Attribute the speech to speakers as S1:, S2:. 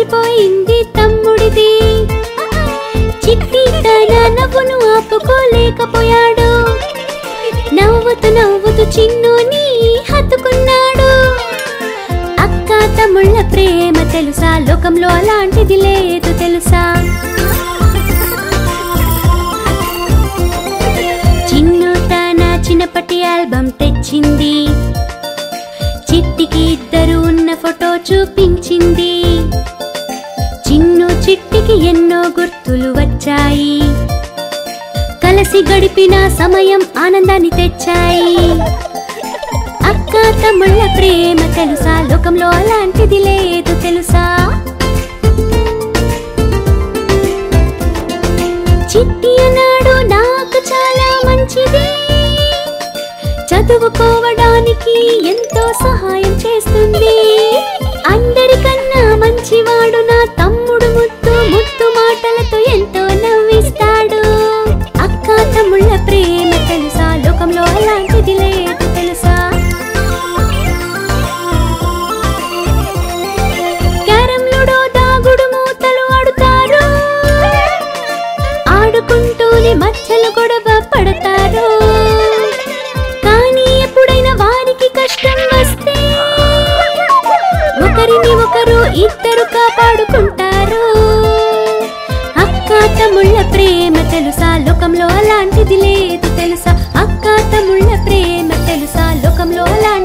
S1: పగిలిపోయింది తమ్ముడిది చిట్టి తన నవ్వును ఆపుకోలేకపోయాడు నవ్వుతూ నవ్వుతూ చిన్నుని హత్తుకున్నాడు అక్క తమ్ముళ్ళ ప్రేమ తెలుసా లోకంలో అలాంటిది లేదు తెలుసా చిన్ను తన చిన్నప్పటి ఆల్బమ్ తెచ్చింది చిట్టికి ఇద్దరు ఉన్న ఫోటో చూపించింది చిన్ను చిట్టికి ఎన్నో గుర్తులు వచ్చాయి కలిసి గడిపిన సమయం ఆనందాన్ని తెచ్చాయి అక్క తమ్ముళ్ళ ప్రేమ తెలుసా లోకంలో అలాంటిది లేదు తెలుసా చిట్టి అన్నాడు నాకు చాలా మంచిది చదువుకోవడానికి ఎంతో సహాయం చేస్తుంది అందరికన్నా మంచివాడు నా తమ్ముడు ముత్తు ముత్తు మాటలతో ఎంతో నవ్విస్తాడు అక్క తమ్ముళ్ళ ప్రేమ తెలుసా లోకంలో అలాంటిది లేదు తెలుసా క్యారం లూడో దాగుడు మూతలు ఆడుతారు ఆడుకుంటూనే మచ్చలు గొడవ పడతారు కానీ ఎప్పుడైనా వారికి కష్టం వస్తే ఒకరిని ఒకరు ఇద్దరు కాపాడుకుంటారు అక్క తమ్ముళ్ళ ప్రేమ తెలుసా లోకంలో అలాంటిది లేదు తెలుసా అక్క తమ్ముళ్ళ ప్రేమ తెలుసా లోకంలో అలాంటిది